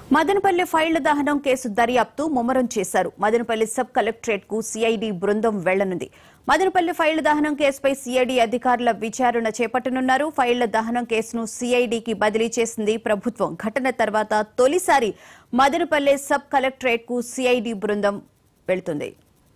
మదనపల్లి ఫైళ్ల దహనం కేసు దర్యాప్తు ముమ్మరం చేశారు మదనపల్లి సబ్ కలెక్టరేట్ కు సిఐడి బృందం వెళ్లనుంది మదనపల్లి ఫైళ్ల దహనం కేసుపై సిఐడి అధికారుల విచారణ చేపట్టనున్నారు ఫైళ్ల దహనం కేసును సిఐడికి బదిలీ చేసింది ప్రభుత్వం ఘటన తర్వాత తొలిసారి మదనపల్లి సబ్ కలెక్టరేట్ కు సిఐడి బృందం వెళ్తుంది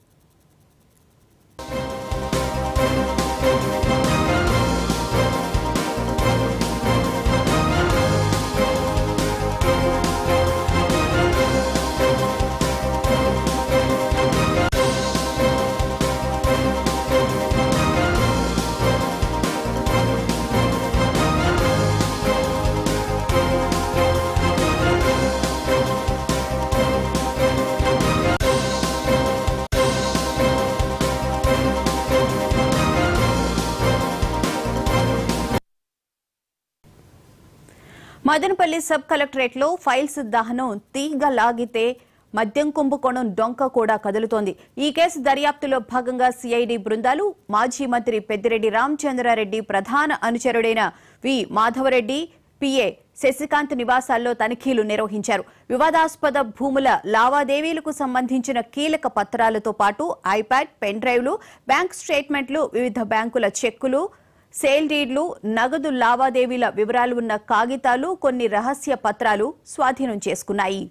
మదనపల్లి సబ్ కలెక్టరేట్ లో ఫైల్స్ దహనం తీగ లాగితే మద్యం కుంభకోణం డొంక కూడా కదులుతోంది ఈ కేసు దర్యాప్తులో భాగంగా సిఐడి బృందాలు మాజీ మంత్రి పెద్దిరెడ్డి రామచంద్రారెడ్డి ప్రధాన అనుచరుడైన వి మాధవరెడ్డి పిఏ శశికాంత్ నివాసాల్లో తనిఖీలు నిర్వహించారు వివాదాస్పద భూముల లావాదేవీలకు సంబంధించిన కీలక పత్రాలతో పాటు ఐప్యాడ్ పెన్ డ్రైవ్లు బ్యాంక్ స్టేట్మెంట్లు వివిధ బ్యాంకుల చెక్కులు సేల్ డీడ్లు నగదు లావాదేవీల వివరాలు ఉన్న కాగితాలు కొన్ని రహస్య పత్రాలు స్వాధీనం చేసుకున్నాయి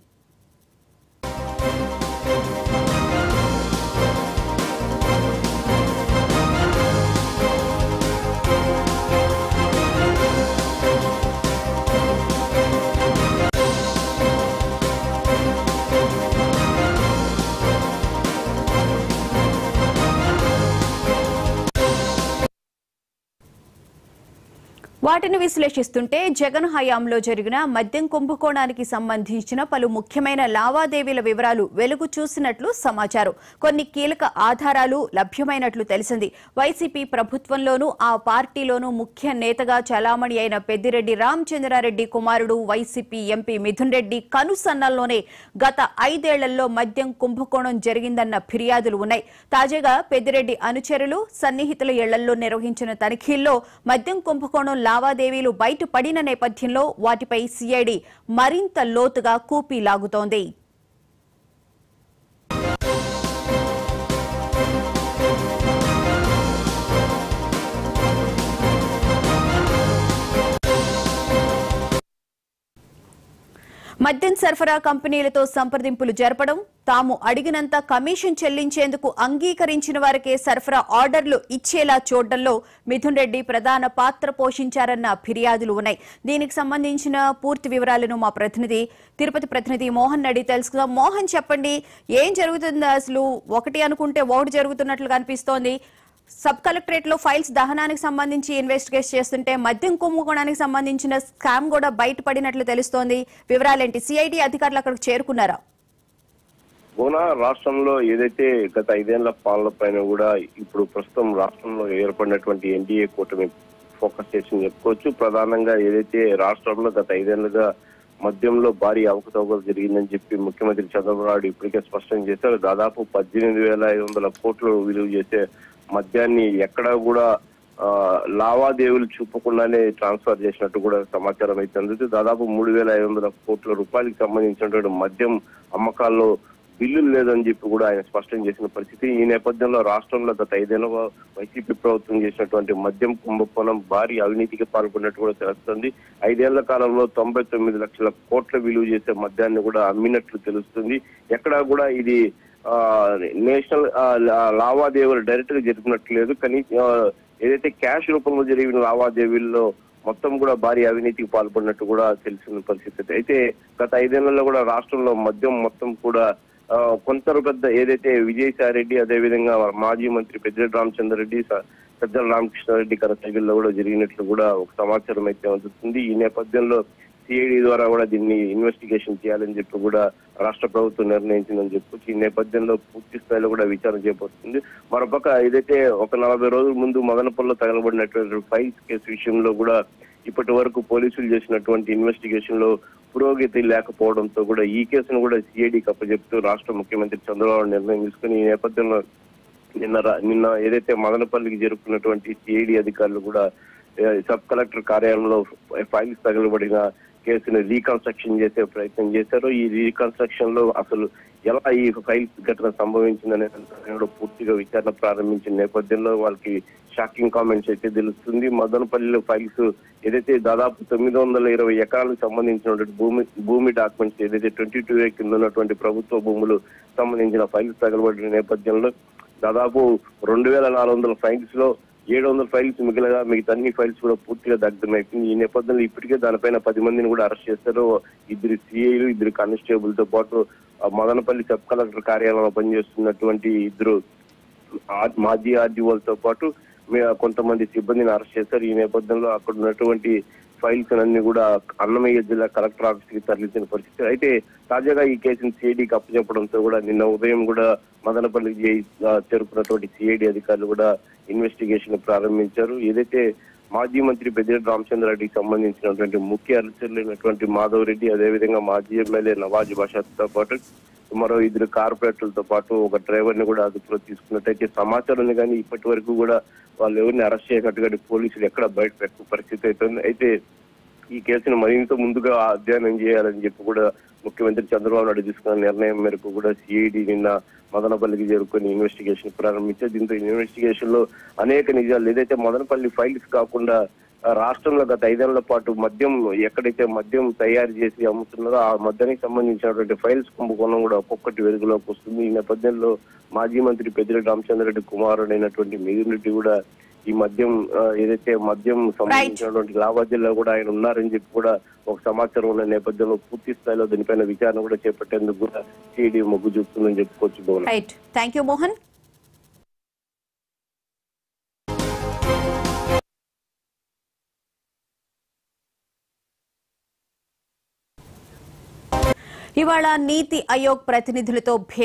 వాటిని విశ్లేషిస్తుంటే జగన్ హయాంలో జరిగిన మద్యం కుంభకోణానికి సంబంధించిన పలు ముఖ్యమైన లావాదేవీల వివరాలు వెలుగు చూసినట్లు సమాచారం కొన్ని కీలక ఆధారాలు లభ్యమైనట్లు తెలిసింది వైసీపీ ప్రభుత్వంలోనూ ఆ పార్టీలోనూ ముఖ్య నేతగా చలామణి అయిన పెద్దిరెడ్డి రామచంద్రారెడ్డి కుమారుడు వైసీపీ ఎంపీ మిథున్ రెడ్డి కనుసన్నల్లోనే గత ఐదేళ్లలో మద్యం కుంభకోణం జరిగిందన్న ఫిర్యాదులు ఉన్నాయి తాజాగా పెద్దిరెడ్డి అనుచరులు సన్నిహితుల ఇళ్లలో నిర్వహించిన తనిఖీల్లో మద్యం కుంభకోణం లావాదేవీలు బయటపడిన నేపథ్యంలో వాటిపై సిఐడి మరింత లోతుగా కూపీ లాగుతోంది మద్యం సరఫరా కంపెనీలతో సంప్రదింపులు జరపడం తాము అడిగినంత కమిషన్ చెల్లించేందుకు అంగీకరించిన వారికే సరఫరా ఆర్డర్లు ఇచ్చేలా చూడడంలో మిథున్ రెడ్డి ప్రధాన పాత్ర పోషించారన్న ఫిర్యాదులు ఉన్నాయి దీనికి సంబంధించిన పూర్తి వివరాలను మా ప్రతినిధి తిరుపతి ప్రతినిధి మోహన్ రెడ్డి తెలుసుకుందాం మోహన్ చెప్పండి ఏం జరుగుతుంది అసలు ఒకటి అనుకుంటే ఒకటి జరుగుతున్నట్లు కనిపిస్తోంది సబ్ కలెక్టరేట్ లో ఫైల్స్ దహనానికి సంబంధించి ఇన్వెస్టిగేట్ చేస్తుంటే మద్యం కుంభకోణానికి సంబంధించిన స్కామ్ కూడా బయటపడినట్లు తెలుస్తోంది వివరాలేంటి సిఐడి అధికారులు అక్కడికి చేరుకున్నారా భువన రాష్ట్రంలో ఏదైతే గత ఐదేళ్ల పాలన పైన కూడా ఇప్పుడు ప్రస్తుతం రాష్ట్రంలో ఏర్పడినటువంటి ఎన్డీఏ కూటమి ఫోకస్ చేసి చెప్పుకోవచ్చు ప్రధానంగా ఏదైతే రాష్ట్రంలో గత ఐదేళ్లుగా మద్యంలో భారీ అవకతవకలు జరిగిందని చెప్పి ముఖ్యమంత్రి చంద్రబాబు నాయుడు ఇప్పటికే స్పష్టం చేశారు దాదాపు పద్దెనిమిది వేల ఐదు వందల కోట్లు విలువ చేసే మద్యాన్ని ఎక్కడా కూడా ఆ, లావాదేవీలు చూపకుండానే ట్రాన్స్ఫర్ చేసినట్టు కూడా సమాచారం అయితే అందుతుంది దాదాపు మూడు వేల ఐదు వందల కోట్ల రూపాయలకు సంబంధించినటువంటి మద్యం అమ్మకాల్లో బిల్లులు లేదని చెప్పి కూడా ఆయన స్పష్టం చేసిన పరిస్థితి ఈ నేపథ్యంలో రాష్ట్రంలో గత ఐదేళ్ల వైసీపీ ప్రభుత్వం చేసినటువంటి మద్యం కుంభకోణం భారీ అవినీతికి పాల్గొన్నట్టు కూడా తెలుస్తుంది ఐదేళ్ల కాలంలో తొంభై తొమ్మిది లక్షల కోట్ల విలువ చేసే మద్యాన్ని కూడా అమ్మినట్లు తెలుస్తుంది ఎక్కడా కూడా ఇది ఆ, నేషనల్ ఆ, లా- లావాదేవీలు డైరెక్ట్ గా జరిపినట్లు లేదు కానీ ఆ, ఏదైతే క్యాష్ రూపంలో జరిగిన లావాదేవీల్లో మొత్తం కూడా భారీ అవినీతికి పాల్పడినట్టు కూడా తెలిసిన పరిస్థితి అయితే గత ఐదేళ్లలో కూడా రాష్ట్రంలో మద్యం మొత్తం కూడా ఆ, కొంత పెద్ద ఏదైతే విజయసాయి రెడ్డి అదేవిధంగా మాజీ మంత్రి పెద్దిరెడ్డి రామచంద్రరెడ్డి స- సజ్జల రామకృష్ణారెడ్డి కరతగిల్లో కూడా జరిగినట్లు కూడా ఒక సమాచారం అయితే అందుతుంది ఈ నేపథ్యంలో సిఐడి ద్వారా కూడా దీన్ని ఇన్వెస్టిగేషన్ చేయాలని చెప్పి కూడా రాష్ట్ర ప్రభుత్వం నిర్ణయించిందని చెప్పొచ్చు ఈ నేపథ్యంలో పూర్తి స్థాయిలో కూడా విచారణ చేపడుతుంది మరోపక్క ఏదైతే ఒక నలభై రోజుల ముందు మదనపల్లిలో తగలబడినటువంటి ఫైల్స్ కేసు విషయంలో కూడా ఇప్పటి వరకు పోలీసులు చేసినటువంటి ఇన్వెస్టిగేషన్ లో పురోగతి లేకపోవడంతో కూడా ఈ కేసును కూడా సిఐడికి అప్పచెప్తూ రాష్ట్ర ముఖ్యమంత్రి చంద్రబాబు నిర్ణయం తీసుకుని ఈ నేపథ్యంలో నిన్న రా- నిన్న ఏదైతే మదనపల్లికి జరుపుకున్నటువంటి సిఐడి అధికారులు కూడా ఏ, సబ్ కలెక్టర్ కార్యాలయంలో ఫైల్స్ తగలబడిన కేసును రీకన్స్ట్రక్షన్ చేసే ప్రయత్నం చేశారు ఈ రీకన్స్ట్రక్షన్ లో అసలు ఎలా ఈ ఫైల్స్ ఘటన సంభవించిందనే దానిపైన కూడా పూర్తిగా విచారణ ప్రారంభించిన నేపథ్యంలో వాళ్ళకి షాకింగ్ కామెంట్స్ అయితే తెలుస్తుంది మదనపల్లిలో ఫైల్స్ ఏదైతే దాదాపు తొమ్మిది వందల ఇరవై ఎకరాలకు సంబంధించినటువంటి భూమి భూమి డాక్యుమెంట్స్ ఏదైతే ట్వంటీ టూ కింద ఉన్నటువంటి ప్రభుత్వ భూములు సంబంధించిన ఫైల్స్ తగలబడిన నేపథ్యంలో దాదాపు రెండు వేల నాలుగు వందల ఫైల్స్ లో ఏడు వందల ఫైల్స్ మిగిలిన మిగతా అన్ని ఫైల్స్ కూడా పూర్తిగా దగ్ధమైపోయింది ఈ నేపథ్యంలో ఇప్పటికే దానిపైన పది మందిని కూడా అరెస్ట్ చేశారు ఇద్దరు సిఐలు ఇద్దరు కానిస్టేబుల్ తో పాటు ఆ మదనపల్లి సబ్ కలెక్టర్ కార్యాలయంలో పనిచేస్తున్నటువంటి ఇద్దరు ఆ- మాజీ ఆర్డీఓలతో పాటు మే- కొంతమంది సిబ్బందిని అరెస్ట్ చేశారు ఈ నేపథ్యంలో అక్కడ ఉన్నటువంటి ఫైల్స్ అన్ని కూడా అన్నమయ్య జిల్లా కలెక్టర్ ఆఫీస్ కి తరలించిన పరిస్థితి అయితే తాజాగా ఈ కేసును సిఐడికి అప్పచెప్పడంతో కూడా నిన్న ఉదయం కూడా మదనపల్లి చేరుకున్నటువంటి సిఐడి అధికారులు కూడా ఇన్వెస్టిగేషన్ ప్రారంభించారు ఏదైతే మాజీ మంత్రి పెద్దిరెడ్డి రామచంద్రారెడ్డికి సంబంధించినటువంటి ముఖ్య అధికారులైనటువంటి మాధవ్ రెడ్డి అదేవిధంగా మాజీ ఎమ్మెల్యే నవాజ్ బాషాతో పాటు మరో ఇద్దరు కార్పొరేటర్లతో పాటు ఒక డ్రైవర్ ని కూడా అదుపులో తీసుకున్నట్టయితే సమాచారం ఉంది కానీ ఇప్పటి వరకు కూడా వాళ్ళు ఎవరిని అరెస్ట్ చేయనట్టుగా పోలీసులు ఎక్కడ బయట పెట్టిన పరిస్థితి అవుతుంది అయితే ఈ కేసును మరింత ముందుగా అధ్యయనం చేయాలని చెప్పి కూడా ముఖ్యమంత్రి చంద్రబాబు నాయుడు తీసుకున్న నిర్ణయం మేరకు కూడా సిఐడి నిన్న మదనపల్లికి చేరుకొని ఇన్వెస్టిగేషన్ ప్రారంభించారు దీంతో ఇన్వెస్టిగేషన్ లో అనేక నిజాలు ఏదైతే మదనపల్లి ఫైల్స్ కాకుండా ఆ, రాష్ట్రంలో గత ఐదేళ్ల పాటు మద్యం ఎక్కడైతే మద్యం తయారు చేసి అమ్ముతున్నారో ఆ మద్యానికి సంబంధించినటువంటి ఫైల్స్ కుంభకోణం కూడా ఒక్కొక్కటి వెలుగులోకి వస్తుంది ఈ నేపథ్యంలో మాజీ మంత్రి పెద్దిరెడ్డి రామచంద్రరెడ్డి కుమారుడైనటువంటి మిథున్ రెడ్డి కూడా ఈ మద్యం ఆ, ఏదైతే మద్యం సంబంధించినటువంటి లావాదేవీలో కూడా ఆయన ఉన్నారని చెప్పి కూడా ఒక సమాచారం ఉన్న నేపథ్యంలో పూర్తి స్థాయిలో దీనిపైన విచారణ కూడా చేపట్టేందుకు కూడా సిఐడి మొగ్గు చూపుతుందని చెప్పుకోవచ్చు Bhuvana right thank you Mohan ఇవాళ నీతి ఆయోగ్ ప్రతినిధులతో భే